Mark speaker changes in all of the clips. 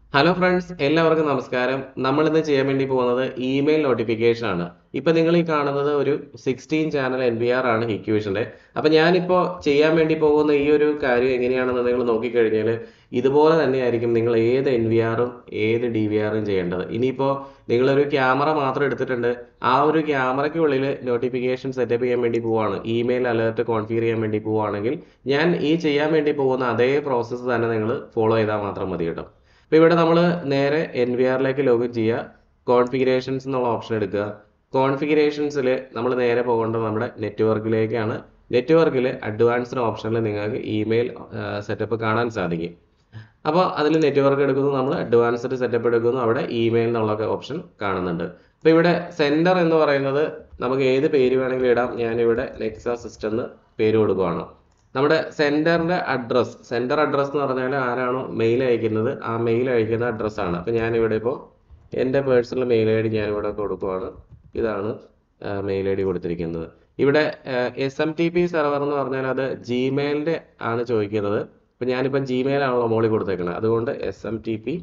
Speaker 1: hello friends എല്ലാവർക്കും നമസ്കാരം നമ്മൾ ഇന്ന് ചെയ്യാൻ വേണ്ടി പോകുന്നത് ഇമെയിൽ നോട്ടിഫിക്കേഷൻ ആണ് ഇപ്പൊ നിങ്ങൾ ഈ കാണുന്നത് ഒരു sixteen channel N V R ആണ് ഇക്വേഷന്റെ അപ്പൊ ഞാനിപ്പോൾ ചെയ്യാൻ വേണ്ടി പോകുന്ന ഈ ഒരു കാര്യം എങ്ങനെയാണെന്ന് നിങ്ങൾ നോക്കിക്കഴിഞ്ഞാൽ ഇതുപോലെ തന്നെയായിരിക്കും നിങ്ങൾ ഏത് എൻ വി ആറും ഏത് ഡി വി ആറും ചെയ്യേണ്ടത് ഇനിയിപ്പോൾ നിങ്ങളൊരു ക്യാമറ മാത്രം എടുത്തിട്ടുണ്ട് ആ ഒരു ക്യാമറയ്ക്കുള്ളിൽ നോട്ടിഫിക്കേഷൻ സെറ്റപ്പ് ചെയ്യാൻ വേണ്ടി പോവാണ് ഇമെയിൽ അലേർട്ട് കോൺഫിഗർ ചെയ്യാൻ വേണ്ടി പോവുകയാണെങ്കിൽ ഞാൻ ഈ ചെയ്യാൻ വേണ്ടി പോകുന്ന അതേ പ്രോസസ്സ് തന്നെ നിങ്ങൾ ഫോളോ ചെയ്താൽ മാത്രം മതി കേട്ടോ അപ്പോൾ ഇവിടെ നമ്മൾ നേരെ എൻ വി ആറിലേക്ക് ലോഗിൻ ചെയ്യുക കോൺഫിഗറേഷൻസ് എന്നുള്ള ഓപ്ഷൻ എടുക്കുക കോൺഫിഗറേഷൻസിൽ നമ്മൾ നേരെ പോകേണ്ടത് നമ്മുടെ നെറ്റ്വർക്കിലേക്കാണ് നെറ്റ്വർക്കിൽ അഡ്വാൻസ്ഡ് ഓപ്ഷനിൽ നിങ്ങൾക്ക് ഇമെയിൽ സെറ്റപ്പ് കാണാൻ സാധിക്കും അപ്പോൾ അതിൽ നെറ്റ്വർക്ക് എടുക്കുന്നു നമ്മൾ അഡ്വാൻസ്ഡ് സെറ്റപ്പ് എടുക്കുന്നു അവിടെ ഇമെയിൽ എന്നുള്ള ഓപ്ഷൻ കാണുന്നുണ്ട് അപ്പോൾ ഇവിടെ സെൻറ്റർ എന്ന് പറയുന്നത് നമുക്ക് ഏത് പേര് വേണമെങ്കിലും ഇടാം ഞാനിവിടെ നെക്സ സിസ്റ്റം എന്ന് പേര് കൊടുക്കുകയാണ് നമ്മുടെ സെൻറ്ററിൻ്റെ അഡ്രസ്സ് സെൻറ്റർ അഡ്രസ്സ് എന്ന് പറഞ്ഞാൽ ആരാണോ മെയിൽ അയക്കുന്നത് ആ മെയിൽ അയക്കുന്ന അഡ്രസ്സാണ് അപ്പോൾ ഞാനിവിടെ ഇപ്പോൾ എൻ്റെ പേഴ്സണൽ മെയിൽ ഐ ഡി ഞാനിവിടെ കൊടുക്കുവാണ് ഇതാണ് മെയിൽ ഐ ഡി കൊടുത്തിരിക്കുന്നത് ഇവിടെ S M T P server എന്ന് പറഞ്ഞാൽ അത് ജിമെയിലിൻ്റെ ആണ് ചോദിക്കുന്നത് ഇപ്പം ഞാനിപ്പം ജിമെയിൽ ആണല്ലോ മോളിൽ കൊടുത്തേക്കുന്നത് അതുകൊണ്ട് S M T P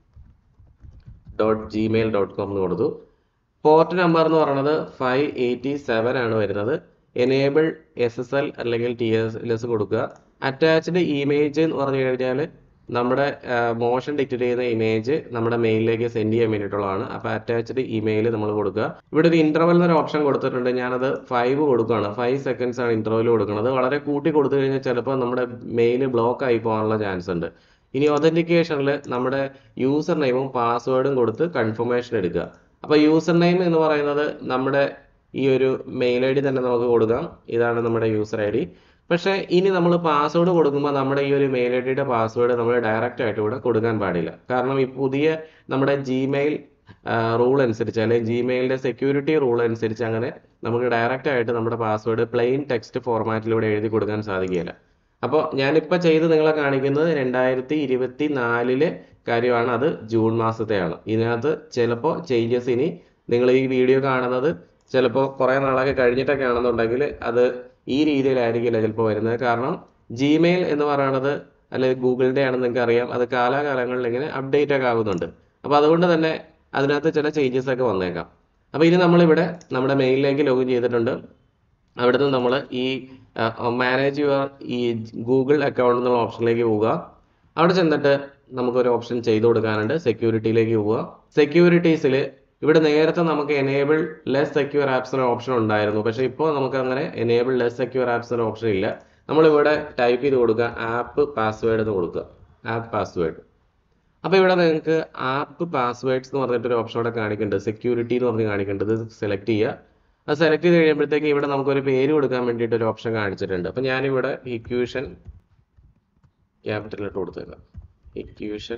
Speaker 1: dot Gmail dot com എന്ന് കൊടുത്തു പോർട്ട് നമ്പർ എന്ന് പറയുന്നത് ഫൈവ് എയ്റ്റി സെവൻ ആണ് വരുന്നത് എനേബിൾ എസ് എസ് എൽ അല്ലെങ്കിൽ ടി എസ് എൽ എസ് കൊടുക്കുക അറ്റാച്ച്ഡ് ഇമേജ് എന്ന് പറഞ്ഞു കഴിഞ്ഞാൽ നമ്മുടെ മോഷൻ ഡിക്റ്റേറ്റ് ചെയ്യുന്ന ഇമേജ് നമ്മുടെ മെയിലിലേക്ക് സെൻഡ് ചെയ്യാൻ വേണ്ടിയിട്ടുള്ളതാണ് അപ്പോൾ അറ്റാച്ച്ഡ് ഇമെയിൽ നമ്മൾ കൊടുക്കുക ഇവിടെ ഒരു ഇന്റർവൽ എന്നൊരു ഓപ്ഷൻ കൊടുത്തിട്ടുണ്ട് ഞാനത് ഫൈവ് കൊടുക്കുകയാണ് ഫൈവ് സെക്കൻഡ്സ് ആണ് ഇന്റർവൽ കൊടുക്കുന്നത് വളരെ കൂട്ടി കൊടുത്തു കഴിഞ്ഞാൽ ചിലപ്പോൾ നമ്മുടെ മെയിൽ ബ്ലോക്ക് ആയി പോകാനുള്ള ചാൻസ് ഉണ്ട് ഇനി ഒതൻറ്റിക്കേഷനിൽ നമ്മുടെ യൂസർ നെയിമും പാസ്വേഡും കൊടുത്ത് കൺഫർമേഷൻ എടുക്കുക അപ്പോൾ യൂസർ നെയിം എന്ന് പറയുന്നത് നമ്മുടെ ഈ ഒരു മെയിൽ ഐ ഡി തന്നെ നമുക്ക് കൊടുക്കാം ഇതാണ് നമ്മുടെ യൂസർ ഐ ഡി പക്ഷേ ഇനി നമ്മൾ പാസ്വേഡ് കൊടുക്കുമ്പോൾ നമ്മുടെ ഈ ഒരു മെയിൽ ഐ ഡിയുടെ പാസ്വേഡ് നമ്മൾ ഡയറക്റ്റ് ആയിട്ട് ഇവിടെ കൊടുക്കാൻ പാടില്ല കാരണം ഈ പുതിയ നമ്മുടെ ജിമെയിൽ റൂൾ അനുസരിച്ച് അല്ലെങ്കിൽ ജിമെയിലിൻ്റെ സെക്യൂരിറ്റി റൂൾ അനുസരിച്ച് അങ്ങനെ നമുക്ക് ഡയറക്റ്റ് ആയിട്ട് നമ്മുടെ പാസ്വേഡ് പ്ലെയിൻ ടെക്സ്റ്റ് ഫോർമാറ്റിലൂടെ എഴുതി കൊടുക്കാൻ സാധിക്കുകയില്ല അപ്പോൾ ഞാനിപ്പോൾ ചെയ്ത് നിങ്ങളെ കാണിക്കുന്നത് രണ്ടായിരത്തി ഇരുപത്തി നാലിലെ കാര്യമാണ് അത് ജൂൺ മാസത്തെയാണ് ഇതിനകത്ത് ചിലപ്പോൾ ചേഞ്ചസ് ഇനി നിങ്ങൾ ഈ വീഡിയോ കാണുന്നത് ചിലപ്പോൾ കുറേ നാളൊക്കെ കഴിഞ്ഞിട്ടൊക്കെ ആണെന്നുണ്ടെങ്കിൽ അത് ഈ രീതിയിലായിരിക്കില്ല ചിലപ്പോൾ വരുന്നത് കാരണം ജിമെയിൽ എന്ന് പറയുന്നത് അല്ലെങ്കിൽ ഗൂഗിളിൻ്റെ ആണെന്ന് നിങ്ങൾക്ക് അറിയാം അത് കാലാകാലങ്ങളിൽ ഇങ്ങനെ അപ്ഡേറ്റ് ഒക്കെ ആകുന്നുണ്ട് അപ്പോൾ അതുകൊണ്ട് തന്നെ അതിനകത്ത് ചില ചേഞ്ചസ് ഒക്കെ വന്നേക്കാം അപ്പോൾ ഇനി നമ്മളിവിടെ നമ്മുടെ മെയിലിലേക്ക് ലോഗിൻ ചെയ്തിട്ടുണ്ട് അവിടുന്ന് നമ്മൾ ഈ മാനേജ് യുവർ ഈ ഗൂഗിൾ അക്കൗണ്ട് എന്നുള്ള ഓപ്ഷനിലേക്ക് പോവുക അവിടെ ചെന്നിട്ട് നമുക്കൊരു ഓപ്ഷൻ ചെയ്തു കൊടുക്കാനുണ്ട് സെക്യൂരിറ്റിയിലേക്ക് പോവുക സെക്യൂരിറ്റീസിൽ ഇവിടെ നേരത്തെ നമുക്ക് എനേബിൾ ലെസ് സെക്യൂർ ആപ്സ് എന്ന ഓപ്ഷൻ ഉണ്ടായിരുന്നു പക്ഷേ ഇപ്പോൾ നമുക്ക് അങ്ങനെ എനേബിൾ ലെസ് സെക്യൂർ ആപ്സ് എന്ന ഓപ്ഷൻ ഇല്ല നമ്മളിവിടെ ടൈപ്പ് ചെയ്ത് കൊടുക്കുക ആപ്പ് പാസ്വേഡ് എന്ന് കൊടുക്കുക ആപ്പ് പാസ്വേഡ് അപ്പോൾ ഇവിടെ നിങ്ങൾക്ക് ആപ്പ് പാസ്വേഡ്സ് എന്ന് പറഞ്ഞിട്ടൊരു ഓപ്ഷൻ ഇവിടെ കാണിക്കുന്നുണ്ട് സെക്യൂരിറ്റി എന്ന് പറഞ്ഞ് കാണിക്കുന്നുണ്ട് ഇത് സെലക്ട് ചെയ്യുക അത് സെലക്ട് ചെയ്ത് കഴിയുമ്പോഴത്തേക്ക് ഇവിടെ നമുക്കൊരു പേര് കൊടുക്കാൻ വേണ്ടിയിട്ട് ഒരു ഓപ്ഷൻ കാണിച്ചിട്ടുണ്ട് അപ്പോൾ ഞാനിവിടെ ഇക്യൂഷൻ ക്യാപിറ്റലിട്ട് കൊടുത്തേക്കാം ഇക്യൂഷൻ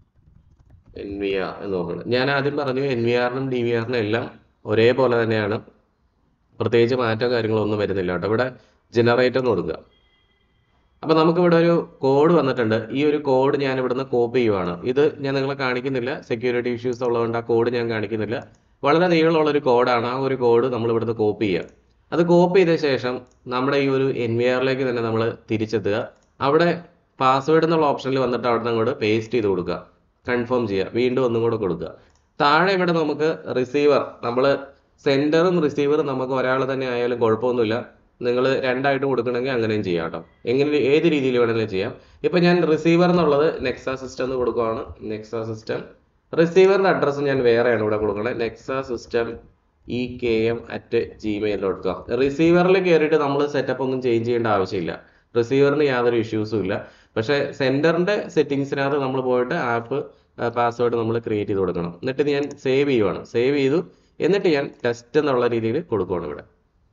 Speaker 1: എൻ വി ആർ എന്ന് നോക്കുന്നത് ഞാൻ ആദ്യം പറഞ്ഞു എൻ വി ആറിനും ഡി വി ആറിനും എല്ലാം ഒരേപോലെ തന്നെയാണ് പ്രത്യേകിച്ച് മാറ്റോ കാര്യങ്ങളോ ഒന്നും വരുന്നില്ല കേട്ടോ ഇവിടെ ജനറേറ്റ് എന്ന് കൊടുക്കുക അപ്പോൾ നമുക്കിവിടെ ഒരു കോഡ് വന്നിട്ടുണ്ട് ഈ ഒരു കോഡ് ഞാൻ ഇവിടുന്ന് കോപ്പി ചെയ്യുവാണ് ഇത് ഞാൻ നിങ്ങളെ കാണിക്കുന്നില്ല സെക്യൂരിറ്റി ഇഷ്യൂസ് ഉള്ളതുകൊണ്ട് ആ കോഡ് ഞാൻ കാണിക്കുന്നില്ല വളരെ നീളമുള്ള ഒരു കോഡാണ് ആ ഒരു കോഡ് നമ്മൾ ഇവിടുന്ന് കോപ്പി ചെയ്യുക അത് കോപ്പി ചെയ്ത ശേഷം നമ്മുടെ ഈ ഒരു എൻ വി ആറിലേക്ക് തന്നെ നമ്മൾ തിരിച്ചെത്തുക അവിടെ പാസ്വേഡ് എന്നുള്ള ഓപ്ഷനിൽ വന്നിട്ട് അവിടെ നിന്ന് അങ്ങോട്ട് പേസ്റ്റ് ചെയ്ത് കൊടുക്കുക കൺഫേം ചെയ്യുക വീണ്ടും ഒന്നും കൂടെ കൊടുക്കുക താഴെ ഇവിടെ നമുക്ക് റിസീവർ നമ്മൾ സെൻഡറും റിസീവറും നമുക്ക് ഒരാൾ തന്നെ ആയാലും കുഴപ്പമൊന്നുമില്ല നിങ്ങൾ രണ്ടായിട്ട് കൊടുക്കണമെങ്കിൽ അങ്ങനെയും ചെയ്യാം കേട്ടോ എങ്ങനെ ഏത് രീതിയിൽ വേണമെങ്കിലും ചെയ്യാം ഇപ്പം ഞാൻ റിസീവർ എന്നുള്ളത് നെക്സ സിസ്റ്റം എന്ന് കൊടുക്കുവാണ് നെക്സ സിസ്റ്റം റിസീവറിൻ്റെ അഡ്രസ്സ് ഞാൻ വേറെയാണ് ഇവിടെ കൊടുക്കുന്നത് Nexa system E K M at Gmail dot com റിസീവറിൽ കയറിയിട്ട് നമ്മൾ സെറ്റപ്പ് ഒന്നും ചേഞ്ച് ചെയ്യേണ്ട ആവശ്യമില്ല റിസീവറിന് യാതൊരു ഇഷ്യൂസും ഇല്ല പക്ഷേ സെൻറ്ററിൻ്റെ സെറ്റിങ്സിനകത്ത് നമ്മൾ പോയിട്ട് ആപ്പ് പാസ്വേഡ് നമ്മൾ ക്രിയേറ്റ് ചെയ്ത് കൊടുക്കണം എന്നിട്ട് ഞാൻ സേവ് ചെയ്യുവാണ് സേവ് ചെയ്തു എന്നിട്ട് ഞാൻ ടെസ്റ്റ് എന്നുള്ള രീതിയിൽ കൊടുക്കുവാണ് ഇവിടെ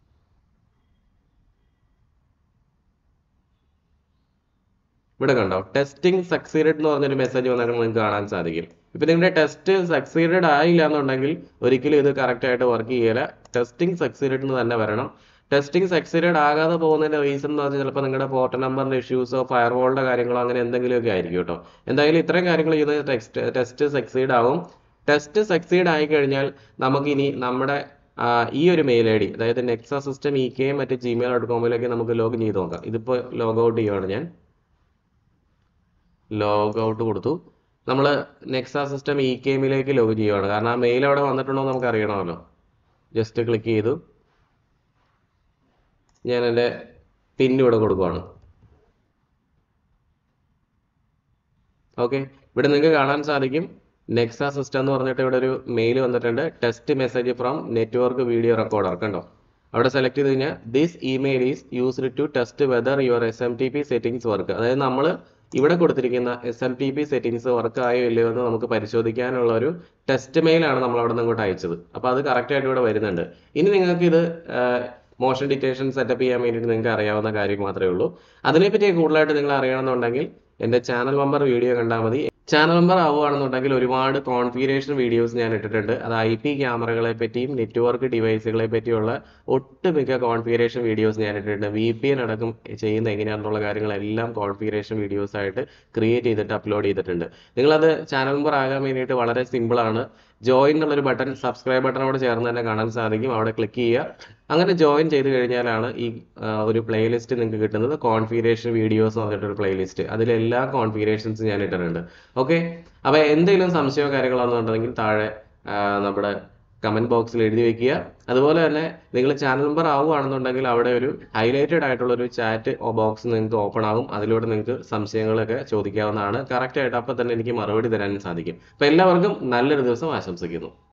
Speaker 1: ഇവിടെ കണ്ടോ ടെസ്റ്റിംഗ് സക്സീഡഡ് എന്ന് പറഞ്ഞൊരു മെസ്സേജ് വന്നാൽ നിങ്ങൾക്ക് കാണാൻ സാധിക്കും ഇപ്പം നിങ്ങളുടെ ടെസ്റ്റ് സക്സീഡഡ് ആയില്ല എന്നുണ്ടെങ്കിൽ ഒരിക്കലും ഇത് കറക്റ്റ് ആയിട്ട് വർക്ക് ചെയ്യില്ല ടെസ്റ്റിംഗ് സക്സീഡഡ് എന്ന് തന്നെ വരണം ടെസ്റ്റിംഗ് സക്സീഡഡ് ആകാതെ പോകുന്നതിന്റെ റീസൺ എന്ന് പറഞ്ഞാൽ ചിലപ്പോൾ നിങ്ങളുടെ പോർട്ട് നമ്പറിന്റെ ഇഷ്യൂസോ ഫയർവാളിന്റെ കാര്യങ്ങളോ അങ്ങനെ എന്തെങ്കിലുമൊക്കെ ആയിരിക്കും കേട്ടോ എന്തായാലും ഇത്രയും കാര്യങ്ങൾ ചെയ്യുന്നത് ടെക്സ്റ്റ് ടെസ്റ്റ് സക്സീഡ് ആവും ടെസ്റ്റ് സക്സീഡ് ആയി കഴിഞ്ഞാൽ നമുക്കിനി നമ്മുടെ ആ, ഈ ഒരു മെയിൽ ഐ ഡി അതായത് Nexa system E K M at Gmail dot കോമിലേക്ക് നമുക്ക് ലോഗിൻ ചെയ്ത് നോക്കാം ഇതിപ്പോൾ ലോഗ് ഔട്ട് ചെയ്യുവാണ് ഞാൻ ലോഗ് ഔട്ട് കൊടുത്തു നമ്മൾ നെക്സ സിസ്റ്റം ഇ കെ എമ്മിലേക്ക് ലോഗ് ചെയ്യുവാണ് കാരണം ആ മെയിൽ അവിടെ വന്നിട്ടുണ്ടോ എന്ന് നമുക്ക് അറിയണമല്ലോ ജസ്റ്റ് ക്ലിക്ക് ചെയ്തു ഞാൻ എൻ്റെ പിൻ ഇവിടെ കൊടുക്കുവാണ് ഓക്കെ ഇവിടെ നിങ്ങൾക്ക് കാണാൻ സാധിക്കും നെക്സ സിസ്റ്റം എന്ന് പറഞ്ഞിട്ട് ഇവിടെ ഒരു മെയിൽ വന്നിട്ടുണ്ട് test message from network video recorder കണ്ടോ അവിടെ സെലക്ട് ചെയ്ത് കഴിഞ്ഞാൽ this email is used to test whether your S M T P settings work അതായത് നമ്മൾ ഇവിടെ കൊടുത്തിരിക്കുന്ന S M T P settings work ആയോ ഇല്ലയോ എന്ന് നമുക്ക് പരിശോധിക്കാനുള്ള ഒരു ടെസ്റ്റ് മെയിലാണ് നമ്മൾ അവിടെ നിന്ന് ഇങ്ങോട്ട് അയച്ചത് അപ്പോൾ അത് കറക്റ്റ് ആയിട്ട് ഇവിടെ വരുന്നുണ്ട് ഇനി നിങ്ങൾക്ക് ഇത് മോഷൻ ഡിറ്റേഷൻ സെറ്റപ്പ് ചെയ്യാൻ വേണ്ടിയിട്ട് നിങ്ങൾക്ക് അറിയാവുന്ന കാര്യം മാത്രമേ ഉള്ളൂ അതിനെപ്പറ്റി കൂടുതലായിട്ട് നിങ്ങൾ അറിയണമെന്നുണ്ടെങ്കിൽ എൻ്റെ ചാനൽ മെമ്പർ വീഡിയോ കണ്ടാൽ മതി ചാനൽ മെമ്പർ ആവുകയാണെന്നുണ്ടെങ്കിൽ ഒരുപാട് കോൺഫിഗറേഷൻ വീഡിയോസ് ഞാൻ ഇട്ടിട്ടുണ്ട് അത് ഐ പി ക്യാമറകളെ പറ്റിയും നെറ്റ്വർക്ക് ഡിവൈസുകളെ പറ്റിയുള്ള ഒട്ടുമിക്ക കോൺഫിഗറേഷൻ വീഡിയോസ് ഞാൻ ഇട്ടിട്ടുണ്ട് വി പി എൻ അടക്കം ചെയ്യുന്ന എങ്ങനെയാണെന്നുള്ള കാര്യങ്ങളെല്ലാം കോൺഫിഗറേഷൻ വീഡിയോസ് ആയിട്ട് ക്രിയേറ്റ് ചെയ്തിട്ട് അപ്ലോഡ് ചെയ്തിട്ടുണ്ട് നിങ്ങളത് ചാനൽ മെമ്പർ ആകാൻ വേണ്ടിയിട്ട് വളരെ സിമ്പിളാണ് ജോയിൻ എന്നുള്ളൊരു ബട്ടൺ സബ്സ്ക്രൈബ് ബട്ടണോട് ചേർന്ന് തന്നെ കാണാൻ സാധിക്കും അവിടെ ക്ലിക്ക് ചെയ്യുക അങ്ങനെ ജോയിൻ ചെയ്ത് കഴിഞ്ഞാലാണ് ഈ ആ, ഒരു പ്ലേലിസ്റ്റ് നിങ്ങൾക്ക് കിട്ടുന്നത് കോൺഫിഗറേഷൻ വീഡിയോസ് എന്ന് പറഞ്ഞിട്ടൊരു പ്ലേലിസ്റ്റ് അതിലെല്ലാ കോൺഫിഗറേഷൻസും ഞാൻ ഇട്ടിട്ടുണ്ട് ഓക്കെ അപ്പോൾ എന്തെങ്കിലും സംശയമോ കാര്യങ്ങളോ ഉണ്ടെങ്കിൽ താഴെ ആ, നമ്മുടെ കമൻറ്റ് ബോക്സിൽ എഴുതി വെക്കുക അതുപോലെ തന്നെ നിങ്ങൾ ചാനൽ മെമ്പർ ആവുകയാണെന്നുണ്ടെങ്കിൽ അവിടെ ഒരു ഹൈലൈറ്റഡ് ആയിട്ടുള്ള ഒരു ചാറ്റ് ബോക്സ് നിങ്ങൾക്ക് ഓപ്പൺ ആകും അതിലൂടെ നിങ്ങൾക്ക് സംശയങ്ങളൊക്കെ ചോദിക്കാവുന്നതാണ് കറക്റ്റ് ആയിട്ട് അപ്പോൾ തന്നെ എനിക്ക് മറുപടി തരാൻ സാധിക്കും അപ്പോൾ എല്ലാവർക്കും നല്ലൊരു ദിവസം ആശംസിക്കുന്നു